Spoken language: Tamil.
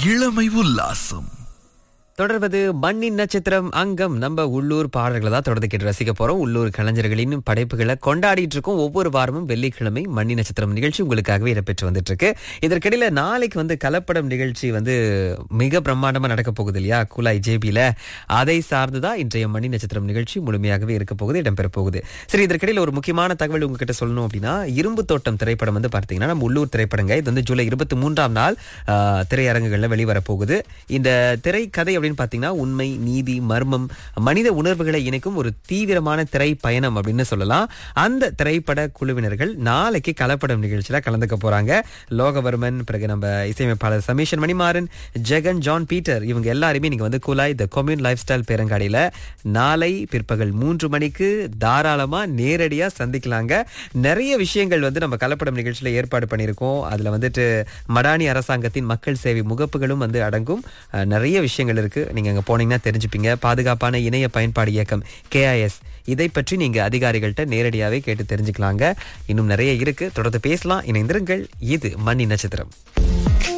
இளமை உல்லாசம் தொடர்வது மண்ணின் நட்சத்திரம் அங்கம் நம்ம உள்ளூர் பாடல்களை தான் தொடர்ந்து கேட்டு ரசிக்க போறோம் உள்ளூர் கலைஞர்களின் படைப்புகளை கொண்டாடிட்டு இருக்கோம் ஒவ்வொரு வாரமும் வெள்ளிக்கிழமை மண்ணின் நட்சத்திரம் நிகழ்ச்சி உங்களுக்காகவே இடம்பெற்று வந்துட்டு இருக்கு இதற்கிடையில நாளைக்கு வந்து கலப்படம் நிகழ்ச்சி வந்து மிக பிரம்மாண்டமா நடக்க போகுது இல்லையா குலாய் ஜேபியில அதை சார்ந்துதான் இன்றைய மண்ணின் நட்சத்திரம் நிகழ்ச்சி முழுமையாகவே இருக்க போகுது இடம்பெற போகுது சரி இதற்கிடையில ஒரு முக்கியமான தகவல் உங்ககிட்ட சொல்லணும் அப்படின்னா இரும்பு தோட்டம் திரைப்படம் வந்து பார்த்தீங்கன்னா நம்ம உள்ளூர் திரைப்படங்க இது வந்து ஜூலை இருபத்தி மூன்றாம் நாள் ஆ, திரையரங்குகள்ல வெளிவர போகுது இந்த திரைக்கதை அப்படின்னு பார்த்தீங்கன்னா உண்மை நீதி மர்மம் மனித உணர்வுகளை இணைக்கும் ஒரு தீவிரமான திரை பயணம் அப்படின்னு சொல்லலாம் அந்த திரைப்பட குழுவினர்கள் நாளைக்கு கலப்படம் நிகழ்ச்சியில கலந்துக்க போறாங்க லோகவர்மன் பிறகு நம்ம இசையமைப்பாளர் சமீஷன் மணிமாறன் ஜெகன் ஜான் பீட்டர் இவங்க எல்லாருமே நீங்க வந்து குலாய் த கொம்யூன் லைஃப் ஸ்டைல் பேரங்காடியில நாளை பிற்பகல் மூன்று மணிக்கு தாராளமா நேரடியா சந்திக்கலாங்க நிறைய விஷயங்கள் வந்து நம்ம கலப்படம் நிகழ்ச்சியில ஏற்பாடு பண்ணியிருக்கோம் அதுல வந்துட்டு மடானி அரசாங்கத்தின் மக்கள் சேவை முகப்புகளும் வந்து அடங்கும் அஹ், நிறைய விஷயங்கள் இருக்கு நீங்க அங்க போனீங்கன்னா தெரிஞ்சுப்பீங்க பாதுகாப்பான இணைய பயன்பாடு இயக்கம் கேஐஎஸ் இதை பற்றி நீங்க அதிகாரிகள்கிட்ட நேரடியாவே கேட்டு தெரிஞ்சுக்கலாங்க இன்னும் நிறைய இருக்கு தொடர்ந்து பேசலாம் இணைந்திருங்கள் இது மணி நட்சத்திரம்